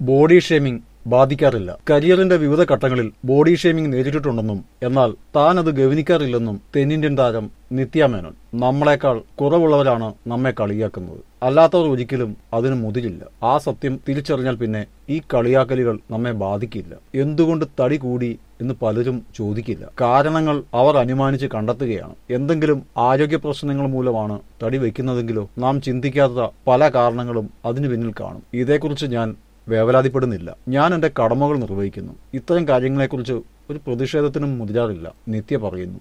body shaming ബാധിക്കാറില്ല കരിയറിന്റെ വിവിധ ഘട്ടങ്ങളിൽ ബോഡി ഷേമിംഗ് നേരിട്ടിട്ടുണ്ടെന്നും എന്നാൽ താൻ അത് ഗവനിക്കാറില്ലെന്നും തെന്നിന്ത്യൻ താരം നിത്യ മേനോൻ നമ്മളെക്കാൾ കുറവുള്ളവരാണ് നമ്മെ കളിയാക്കുന്നത് അല്ലാത്തവർ ഒരിക്കലും അതിന് മുതിരില്ല ആ സത്യം തിരിച്ചറിഞ്ഞാൽ പിന്നെ ഈ കളിയാക്കലുകൾ നമ്മെ ബാധിക്കില്ല എന്തുകൊണ്ട് തടി കൂടി എന്ന് പലരും ചോദിക്കില്ല കാരണങ്ങൾ അവർ അനുമാനിച്ച് കണ്ടെത്തുകയാണ് എന്തെങ്കിലും ആരോഗ്യ പ്രശ്നങ്ങൾ മൂലമാണ് തടി വയ്ക്കുന്നതെങ്കിലോ നാം ചിന്തിക്കാത്ത പല കാരണങ്ങളും അതിനു പിന്നിൽ കാണും ഇതേക്കുറിച്ച് ഞാൻ വേവലാതിപ്പെടുന്നില്ല ഞാൻ എന്റെ കടമകൾ നിർവഹിക്കുന്നു ഇത്തരം കാര്യങ്ങളെക്കുറിച്ച് ഒരു പ്രതിഷേധത്തിനും മുതിരാറില്ല നിത്യ പറയുന്നു